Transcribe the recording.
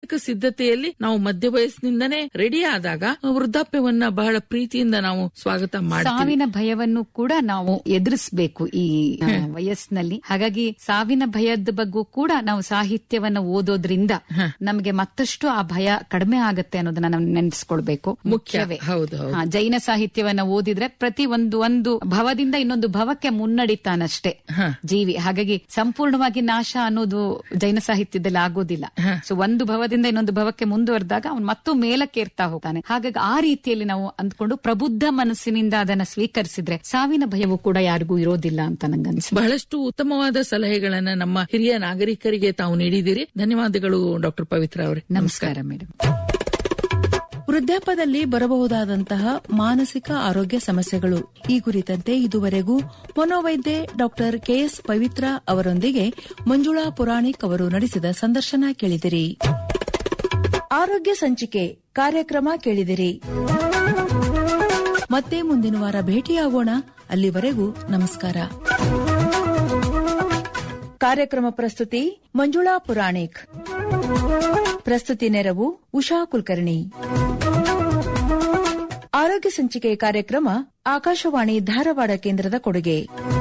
ಸಿದ್ಧತೆಯಲ್ಲಿ ನಾವು ಮಧ್ಯ ವಯಸ್ಸಿನಿಂದನೇ ರೆಡಿ ಆದಾಗ ವೃದ್ಧಾಪ್ಯವನ್ನ ಬಹಳ ಪ್ರೀತಿಯಿಂದ ನಾವು ಸ್ವಾಗತ ಮಾಡ್ತೀವಿ ಸಾವಿನ ಭಯವನ್ನು ಕೂಡ ನಾವು ಎದುರಿಸಬೇಕು ಈ ಆ, ವಯಸ್ಸಿನಲ್ಲಿ ಹಾಗಾಗಿ ಸಾವಿನ ಭಯದ ಬಗ್ಗೂ ಕೂಡ ನಾವು ಸಾಹಿತ್ಯವನ್ನ ಓದೋದ್ರಿಂದ ನಮಗೆ ಮತ್ತಷ್ಟು ಆ ಭಯ ಕಡಿಮೆ ಆಗತ್ತೆ ಅನ್ನೋದನ್ನ ನಾವು ನೆನೆಸ್ಕೊಳ್ಬೇಕು ಮುಖ್ಯವೇ ಹೌದು ಹೌದು ಹಾ, ಜೈನ ಸಾಹಿತ್ಯವನ್ನ ಓದಿದ್ರೆ ಪ್ರತಿ ಒಂದು ಒಂದು ಭವದಿಂದ ಇನ್ನೊಂದು ಭವಕ್ಕೆ ಮುನ್ನಡಿತಾನಷ್ಟೇ ಜೀವಿ ಹಾಗಾಗಿ ಸಂಪೂರ್ಣವಾಗಿ ನಾಶ ಅನ್ನೋದು ಜೈನ ಸಾಹಿತ್ಯದಲ್ಲಿ ಆಗೋದಿಲ್ಲ ಸೊ ಒಂದು ಭವದಿಂದ ಇನ್ನೊಂದು ಭವಕ್ಕೆ ಮುಂದುವರೆದಾಗ ಅವನು ಮತ್ತೂ ಮೇಲಕ್ಕೇರ್ತಾ ಹೋಗ್ತಾನೆ ಹಾಗಾಗಿ ಆ ರೀತಿಯಲ್ಲಿ ನಾವು ಅಂದ್ಕೊಂಡು ಪ್ರಬುದ್ಧ ಮನಸ್ಸಿನಿಂದ ಅದನ್ನ ಸ್ವೀಕರಿಸಿದ್ರೆ ಸಾವಿನ ಭಯವು ಕೂಡ ಯಾರಿಗೂ ಇರೋದಿಲ್ಲ ಅಂತ ನಂಗನ್ಸುತ್ತೆ ಬಹಳಷ್ಟು ಉತ್ತಮವಾದ ಸಲಹೆಗಳನ್ನ ನಮ್ಮ ಹಿರಿಯ ನಾಗರಿಕರಿಗೆ ತಾವು ನೀಡಿದಿರಿ ಧನ್ಯವಾದಗಳು ಡಾಕ್ಟರ್ ಪವಿತ್ರ ಅವರೇ ನಮಸ್ಕಾರ ಮೇಡಮ್ ವೃದ್ಧಾಪ್ಯದಲ್ಲಿ ಬರಬಹುದಾದಂತಹ ಮಾನಸಿಕ ಆರೋಗ್ಯ ಸಮಸ್ಯೆಗಳು ಈ ಕುರಿತಂತೆ ಇದುವರೆಗೂ ಮನೋವೈದ್ಯೆ ಡಾಕ್ಟರ್ ಕೆಎಸ್ ಪವಿತ್ರ ಅವರೊಂದಿಗೆ ಮಂಜುಳಾ ಪುರಾಣಿಕ್ ಅವರು ನಡೆಸಿದ ಸಂದರ್ಶನ ಕೇಳಿದಿರಿ ಆರೋಗ್ಯ ಸಂಚಿಕೆ ಕಾರ್ಯಕ್ರಮ ಕೇಳಿದಿರಿ ಮತ್ತೆ ಮುಂದಿನ ವಾರ ಭೇಟಿಯಾಗೋಣ ಅಲ್ಲಿವರೆಗೂ ನಮಸ್ಕಾರ ಕಾರ್ಯಕ್ರಮ ಪ್ರಸ್ತುತಿ ಮಂಜುಳಾ ಪುರಾಣಿಕ್ ಪ್ರಸ್ತುತಿ ನೆರವು ಉಷಾ ಕುಲಕರ್ಣಿ ಆರೋಗ್ಯ ಸಂಚಿಕೆ ಕಾರ್ಯಕ್ರಮ ಆಕಾಶವಾಣಿ ಧಾರವಾಡ ಕೇಂದ್ರದ ಕೊಡುಗೆ